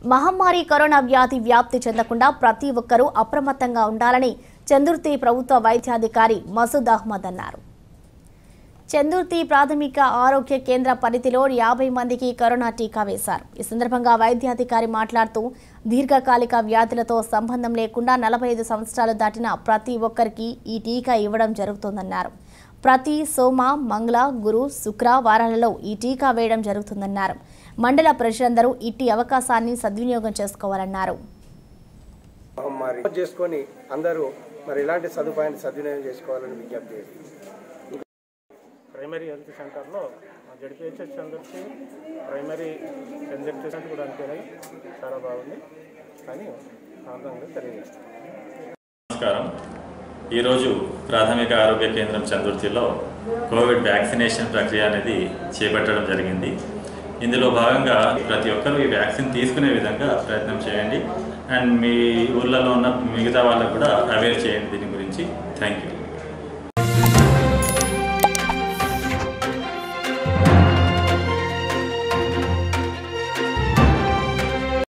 మహమ్మారి కరోనా వ్యాధి వ్యాప్తి చెందకుండా ప్రతి ఒక్కరూ అప్రమత్తంగా ఉండాలని చందుర్తి ప్రభుత్వ వైద్యాధికారి మసూద్ అహ్మద్ అన్నారు చందుర్తి ప్రాథమిక ఆరోగ్య కేంద్ర పరిధిలో యాభై మందికి కరోనా టీకా వేశారు ఈ సందర్భంగా వైద్యాధికారి మాట్లాడుతూ దీర్ఘకాలిక వ్యాధులతో సంబంధం లేకుండా నలభై ఐదు సంవత్సరాలు దాటిన ప్రతి ఒక్కరికి ఈ టీకా ఇవ్వడం జరుగుతోందన్నారు ప్రతి సోమ మంగళ గురు శుక్ర వారాలలో ఈ టీకా వేయడం జరుగుతుందన్నారు మండల ప్రజలందరూ ఇట్టి అవకాశాన్ని సద్వినియోగం చేసుకోవాలన్నారు మహమ్మారి చేసుకొని అందరూ మరి ఇలాంటి సదుపాయాన్ని సద్వినియోగం చేసుకోవాలని విజ్ఞప్తి చేస్తున్నాను ప్రైమరీ హెల్త్ సెంటర్లో జడిపిహెచ్ఎస్ అందరికీ ప్రైమరీ సెంటర్ కూడా అంతేనే చాలా బాగుంది అని ఆనందంగా తెలియజేస్తాను నమస్కారం ఈరోజు ప్రాథమిక ఆరోగ్య కేంద్రం చందుర్తిలో కోవిడ్ వ్యాక్సినేషన్ ప్రక్రియ అనేది చేపట్టడం జరిగింది ఇందులో భాగంగా ప్రతి ఒక్కరూ ఈ వ్యాక్సిన్ తీసుకునే విధంగా ప్రయత్నం చేయండి అండ్ మీ ఊర్లలో ఉన్న మిగతా వాళ్ళకు కూడా అవేర్ చేయండి దీని గురించి థ్యాంక్ యూ